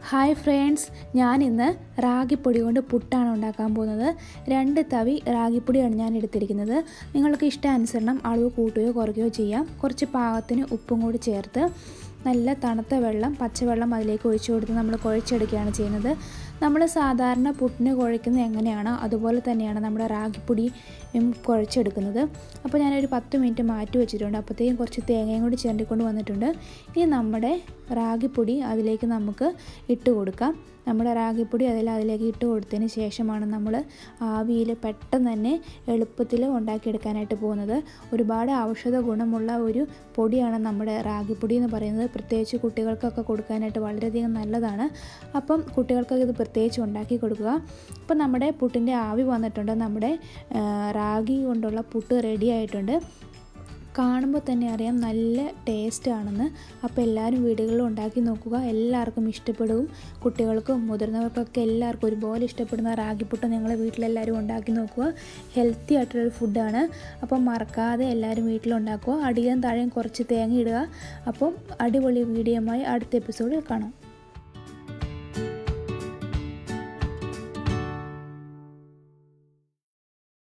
hi friends ഞാനിന്ന് റാഗിപ്പൊടി കൊണ്ട് പുട്ടാണ് ഉണ്ടാക്കാൻ പോകുന്നത് രണ്ട് തവി റാഗിപ്പൊടിയാണ് ഞാൻ എടുത്തിരിക്കുന്നത് നിങ്ങൾക്ക് ഇഷ്ടാനുസരണം അളവ് കൂട്ടുകയോ കുറയ്ക്കുകയോ ചെയ്യാം കുറച്ച് പാകത്തിന് ഉപ്പും കൂടി ചേർത്ത് നല്ല തണുത്ത വെള്ളം പച്ചവെള്ളം അതിലേക്ക് ഒഴിച്ചു കൊടുത്ത് നമ്മൾ കുഴച്ചെടുക്കുകയാണ് ചെയ്യുന്നത് നമ്മൾ സാധാരണ പുട്ടിന് കുഴയ്ക്കുന്നത് എങ്ങനെയാണോ അതുപോലെ തന്നെയാണ് നമ്മുടെ റാഗിപ്പൊടിയും കുഴച്ചെടുക്കുന്നത് അപ്പോൾ ഞാനൊരു പത്ത് മിനിറ്റ് മാറ്റി വെച്ചിട്ടുണ്ട് അപ്പോഴത്തേക്കും കുറച്ച് തേങ്ങയും കൂടി ചേർണ്ടിക്കൊണ്ട് വന്നിട്ടുണ്ട് ഇനി നമ്മുടെ റാഗിപ്പൊടി അതിലേക്ക് നമുക്ക് ഇട്ട് കൊടുക്കാം നമ്മുടെ റാഗിപ്പൊടി അതിൽ അതിലേക്ക് ഇട്ട് കൊടുത്തതിന് ശേഷമാണ് നമ്മൾ ആവിയിൽ പെട്ടെന്ന് തന്നെ എളുപ്പത്തിൽ ഉണ്ടാക്കിയെടുക്കാനായിട്ട് പോകുന്നത് ഒരുപാട് ഔഷധ ഗുണമുള്ള ഒരു പൊടിയാണ് നമ്മുടെ റാഗിപ്പൊടി എന്ന് പറയുന്നത് പ്രത്യേകിച്ച് കുട്ടികൾക്കൊക്കെ കൊടുക്കാനായിട്ട് വളരെയധികം നല്ലതാണ് അപ്പം കുട്ടികൾക്കൊക്കെ ഇത് പ്രത്യേകിച്ച് ഉണ്ടാക്കി കൊടുക്കുക അപ്പം നമ്മുടെ പുട്ടിൻ്റെ ആവി വന്നിട്ടുണ്ട് നമ്മുടെ റാഗി കൊണ്ടുള്ള പുട്ട് റെഡി ആയിട്ടുണ്ട് കാണുമ്പോൾ തന്നെ അറിയാം നല്ല ടേസ്റ്റ് ആണെന്ന് അപ്പോൾ എല്ലാവരും വീടുകളിൽ ഉണ്ടാക്കി നോക്കുക എല്ലാവർക്കും ഇഷ്ടപ്പെടും കുട്ടികൾക്കും മുതിർന്നവർക്കൊക്കെ എല്ലാവർക്കും ഒരുപോലെ ഇഷ്ടപ്പെടുന്ന റാഗിപ്പുട്ട് നിങ്ങൾ വീട്ടിലെല്ലാവരും ഉണ്ടാക്കി നോക്കുക ഹെൽത്തി ആയിട്ടുള്ളൊരു ഫുഡാണ് അപ്പം മറക്കാതെ എല്ലാവരും വീട്ടിലുണ്ടാക്കുക അടിയിലും താഴെയും കുറച്ച് തേങ്ങ ഇടുക അപ്പം അടിപൊളി വീഡിയോയുമായി അടുത്ത എപ്പിസോഡിൽ കാണാം